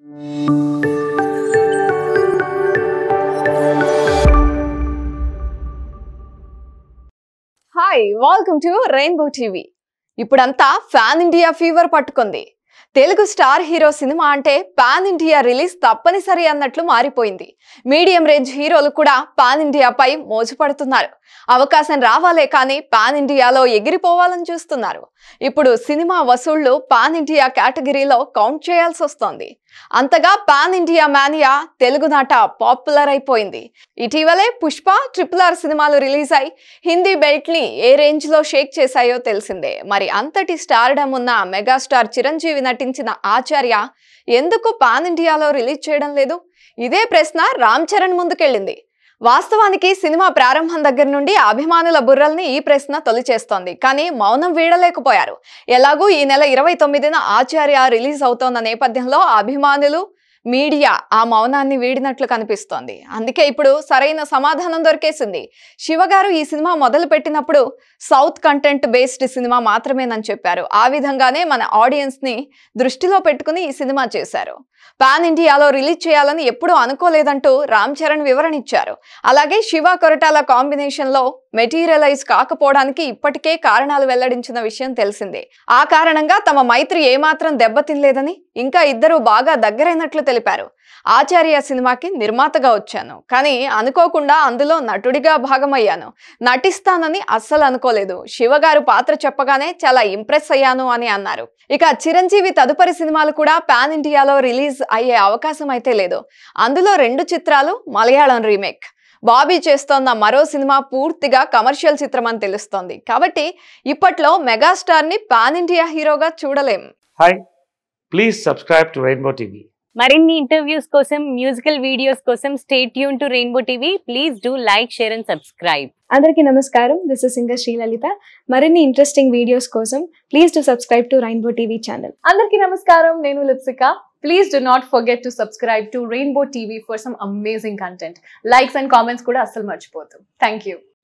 hi welcome to rainbow TV ఇప్పుడంతా pan India fever పట్టుకుంది Telugu star hero cinema అంటే pan India release తప్పనిసరి అన్నట్లు మారిపోయింది మీడియం రేంజ్ హీరోలు కూడా పాన్ ఇండియాపై మోజుపడుతున్నారు అవకాశం రావాలే కానీ పాన్ ఇండియాలో ఎగిరిపోవాలని చూస్తున్నారు ఇప్పుడు సినిమా వసూళ్లు పాన్ ఇండియా కేటగిరీలో కౌంట్ చేయాల్సి వస్తోంది అంతగా పాన్ ఇండియా మానియా తెలుగునాట పాపులర్ అయిపోయింది ఇటీవలే పుష్ప ట్రిపుల్ ఆర్ సినిమాలు రిలీజ్ అయి హిందీ బెల్ట్ ని ఏ రేంజ్ లో షేక్ చేశాయో తెలిసిందే మరి అంతటి స్టార్డమ్ ఉన్న మెగాస్టార్ చిరంజీవి నటించిన ఆచార్య ఎందుకు పాన్ ఇండియాలో రిలీజ్ చేయడం లేదు ఇదే ప్రశ్న రామ్ చరణ్ ముందుకెళ్ళింది వాస్తవానికి సినిమా ప్రారంభం దగ్గర నుండి అభిమానుల బుర్రల్ని ఈ ప్రశ్న తొలిచేస్తోంది కానీ మౌనం వీడలేకపోయారు ఎలాగూ ఈ నెల ఇరవై తొమ్మిదిన ఆచార్య రిలీజ్ అవుతోన్న నేపథ్యంలో అభిమానులు మీడియా ఆ మౌనాన్ని వీడినట్లు కనిపిస్తోంది అందుకే ఇప్పుడు సరైన సమాధానం దొరికేసింది శివగారు ఈ సినిమా మొదలు పెట్టినప్పుడు సౌత్ కంటెంట్ బేస్డ్ సినిమా మాత్రమేనని చెప్పారు ఆ విధంగానే మన ఆడియన్స్ ని దృష్టిలో పెట్టుకుని ఈ సినిమా చేశారు పాన్ ఇండియాలో రిలీజ్ చేయాలని ఎప్పుడూ అనుకోలేదంటూ రామ్ చరణ్ వివరణ ఇచ్చారు అలాగే శివ కొరటాల కాంబినేషన్ లో మెటీరియలైజ్ కాకపోవడానికి ఇప్పటికే కారణాలు వెల్లడించిన విషయం తెలిసిందే ఆ కారణంగా తమ మైత్రి ఏమాత్రం దెబ్బతినలేదని ఇంకా ఇద్దరు బాగా దగ్గరైనట్లు తెలిపారు ఆచార్య సినిమాకి నిర్మాతగా వచ్చాను కానీ అనుకోకుండా అందులో నటుడిగా భాగమయ్యాను నటిస్తానని అస్సలు అనుకోలేదు శివగారు పాత్ర చెప్పగానే చాలా ఇంప్రెస్ అయ్యాను అని అన్నారు ఇక చిరంజీవి తదుపరి సినిమాలు కూడా పాన్ ఇండియాలో రిలీజ్ అయ్యే అవకాశం అయితే లేదు అందులో రెండు చిత్రాలు మలయాళం రీమేక్ బాబీ చేస్తోన్న మరో సినిమా పూర్తిగా కమర్షియల్ చిత్రం అని తెలుస్తోంది కాబట్టి ఇప్పట్లో మెగాస్టార్ ని పాన్ ఇండియా హీరోగా చూడలేం hi please subscribe to rainbow TV మరిన్ని ఇంటర్వ్యూస్ కోసం మ్యూజికల్ వీడియోస్ కోసం stay tune to rainbow TV please do like share and subscribe అందరికీ నమస్కారం దిస్ ఇస్ సింగర్ శ్రీలలిత మరిన్ని ఇంట్రెస్టింగ్ వీడియోస్ కోసం please to subscribe to rainbow TV channel అందరికీ నమస్కారం నేను Lipsika please do not forget to subscribe to rainbow TV for some amazing content likes and comments కూడా అస్సలు మర్చిపోతాం థ్యాంక్ యూ